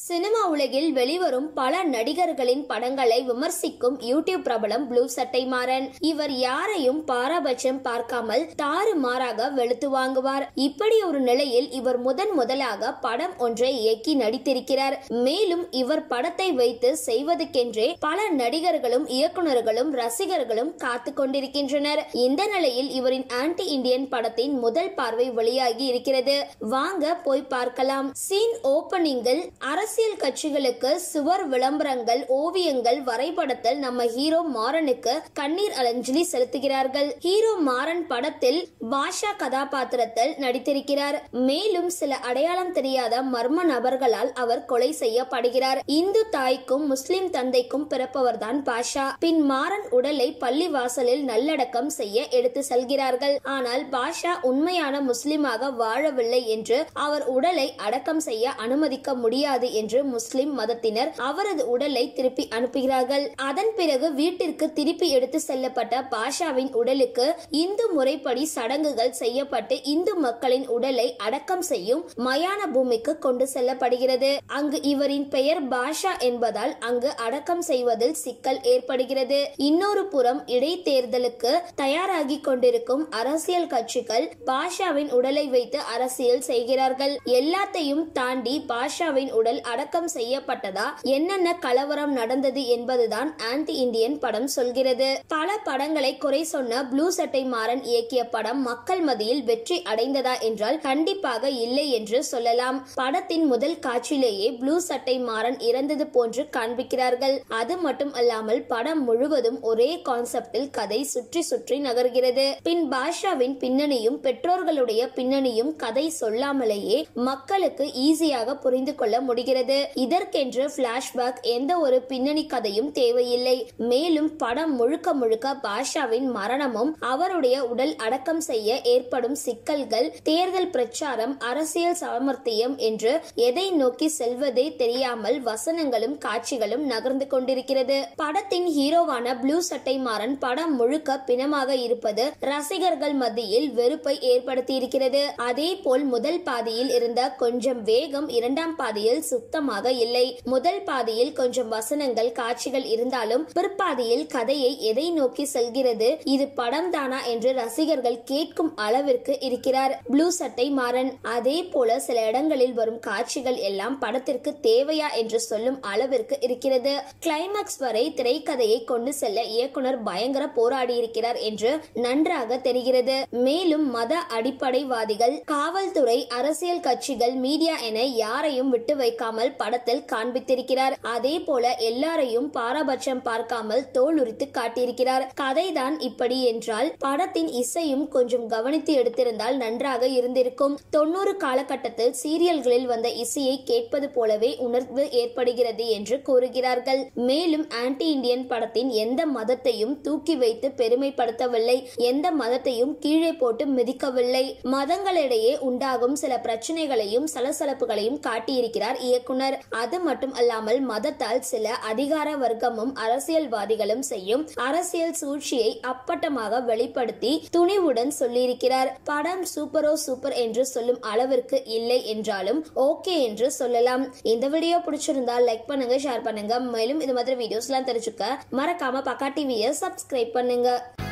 cinema உலகில் வெளிவரும் பல நடிகர்களின் படங்களை விமர்சிக்கும் யூடியூப் பிரபலம் ப்ளூ சட்டை மாறன் இவர் யாரையும் பாரபட்சம் பார்க்காமல் தாறுமாறாக வெளுத்து வாங்குவார் இப்படி ஒரு நிலையில் இவர் முதன் முதலாக படம் ஒன்றை இயக்கி நடித்திருக்கிறார் மேலும் இவர் படத்தை வைத்து செய்வதற்கென்றே பல நடிகர்களும் இயக்குனர்களும் ரசிகர்களும் காத்து கொண்டிருக்கின்றனர் இந்த நிலையில் இவரின் ஆன்டி இந்தியன் படத்தின் முதல் பார்வை வெளியாகி இருக்கிறது வாங்க போய் பார்க்கலாம் சீன் ஓபனிங்கில் அரசியல் கட்சிகளுக்கு சுவர் விளம்பரங்கள் ஓவியங்கள் வரைபடத்தில் நம்ம ஹீரோ மாறனுக்கு கண்ணீர் அஞ்சலி செலுத்துகிறார்கள் ஹீரோ மாறன் படத்தில் பாஷா கதாபாத்திரத்தில் நடித்திருக்கிறார் மேலும் சில அடையாளம் தெரியாத மர்ம நபர்களால் அவர் கொலை செய்யப்படுகிறார் இந்து தாய்க்கும் முஸ்லிம் தந்தைக்கும் பிறப்பவர்தான் பாஷா பின் மாறன் உடலை பள்ளி வாசலில் நல்லடக்கம் செய்ய எடுத்து செல்கிறார்கள் ஆனால் பாஷா உண்மையான முஸ்லிமாக வாழவில்லை என்று அவர் உடலை அடக்கம் செய்ய அனுமதிக்க முடியாது என்று முஸ்லிம் மதத்தினர் அவரது உடலை திருப்பி அனுப்புகிறார்கள் அதன் பிறகு வீட்டிற்கு திருப்பி எடுத்து செல்லப்பட்ட பாஷாவின் உடலுக்கு இந்து முறைப்படி சடங்குகள் செய்யப்பட்டு இந்து மக்களின் உடலை அடக்கம் செய்யும் மயான பூமிக்கு கொண்டு செல்லப்படுகிறது அங்கு இவரின் பெயர் பாஷா என்பதால் அங்கு அடக்கம் செய்வதில் சிக்கல் ஏற்படுகிறது இன்னொரு புறம் இடைத்தேர்தலுக்கு தயாராகி கொண்டிருக்கும் அரசியல் கட்சிகள் பாஷாவின் உடலை வைத்து அரசியல் செய்கிறார்கள் எல்லாத்தையும் தாண்டி பாஷாவின் உடல் அடக்கம் செய்யப்பட்டதா என்னென்ன கலவரம் நடந்தது என்பதுதான் ஆன்டி இந்தியன் படம் சொல்கிறது பல படங்களை குறை சொன்ன ப்ளூ சட்டை மாறன் இயக்கிய படம் மக்கள் மத்தியில் வெற்றி அடைந்ததா என்றால் கண்டிப்பாக இல்லை என்று சொல்லலாம் படத்தின் முதல் காட்சியிலேயே ப்ளூ சட்டை மாறன் இறந்தது போன்று காண்பிக்கிறார்கள் அது மட்டும் அல்லாமல் படம் முழுவதும் ஒரே கான்செப்டில் கதை சுற்றி சுற்றி நகர்கிறது பின் பாஷாவின் பின்னணியும் பெற்றோர்களுடைய பின்னணியும் கதை சொல்லாமலேயே மக்களுக்கு ஈஸியாக புரிந்து கொள்ள முடிகிறது இதற்கென்று பிளாஷ்பேக் எந்த ஒரு பின்னணி கதையும் தேவையில்லை மேலும் படம் முழுக்க முழுக்க பாஷாவின் மரணமும் அவருடைய உடல் அடக்கம் செய்ய ஏற்படும் சிக்கல்கள் தேர்தல் பிரச்சாரம் அரசியல் சாமர்த்தியம் என்று எதை நோக்கி செல்வதே தெரியாமல் வசனங்களும் காட்சிகளும் நகர்ந்து கொண்டிருக்கிறது படத்தின் ஹீரோவான ப்ளூ சட்டை மாறன் படம் முழுக்க பிணமாக இருப்பது ரசிகர்கள் மத்தியில் வெறுப்பை ஏற்படுத்தி இருக்கிறது அதே போல் முதல் பாதியில் இருந்த கொஞ்சம் வேகம் இரண்டாம் பாதியில் சுத்தமாக இல்லை முதல் பாதியில் கொஞ்சம் வசனங்கள் காட்சிகள் இருந்தாலும் பிற்பாதியில் கதையை எதை நோக்கி செல்கிறது இது படம் தானா என்று ரசிகர்கள் கேட்கும் அளவிற்கு இருக்கிறார் ப்ளூ சட்டை மாறன் அதே போல சில இடங்களில் வரும் காட்சிகள் எல்லாம் படத்திற்கு தேவையா என்று சொல்லும் அளவிற்கு இருக்கிறது கிளைமாக்ஸ் வரை திரைக்கதையை கொண்டு செல்ல இயக்குனர் பயங்கர போராடி இருக்கிறார் என்று நன்றாக தெரிகிறது மேலும் மத அடிப்படைவாதிகள் காவல்துறை அரசியல் கட்சிகள் மீடியா என யாரையும் விட்டு வைக்காமல் படத்தில் காண்பித்திருக்கிறார் அதே போல எல்லாரையும் பாரபட்சம் பார்க்காமல் தோல் உரித்து காட்டியிருக்கிறார் கதைதான் இப்படி என்றால் படத்தின் இசையும் கொஞ்சம் கவனித்து எடுத்திருந்தால் நன்றாக இருந்திருக்கும் தொண்ணூறு காலகட்டத்தில் சீரியல்களில் வந்த இசையை கேட்பது போலவே உணர்வு ஏற்படுகிறது என்று கூறுகிறார்கள் மேலும் ஆன்டி இந்தியன் படத்தின் எந்த மதத்தையும் தூக்கி வைத்து பெருமைப்படுத்தவில்லை எந்த மதத்தையும் கீழே போட்டு மிதிக்கவில்லை மதங்களிடையே உண்டாகும் சில பிரச்சனைகளையும் சலசலப்புகளையும் காட்டியிருக்கிறார் இயக்குனர் அது மட்டும் அல்லாமல் மதத்தால் சில அதிகார வர்க்கமும் அரசியல்வாதிகளும் செய்யும் அரசியல் சூழ்ச்சியை அப்பட்டமாக வெளிப்படுத்தி துணிவுடன் சொல்லியிருக்கிறார் படம் சூப்பரோ சூப்பர் என்று சொல்லும் அளவிற்கு இல்லை என்றாலும் ஓகே என்று சொல்லலாம் இந்த வீடியோ பிடிச்சிருந்தா லைக் பண்ணுங்க ஷேர் பண்ணுங்க மேலும் இது மாதிரி வீடியோஸ்லாம் தெரிஞ்சுக்க மறக்காம பக்கா டிவியை சப்ஸ்கிரைப் பண்ணுங்க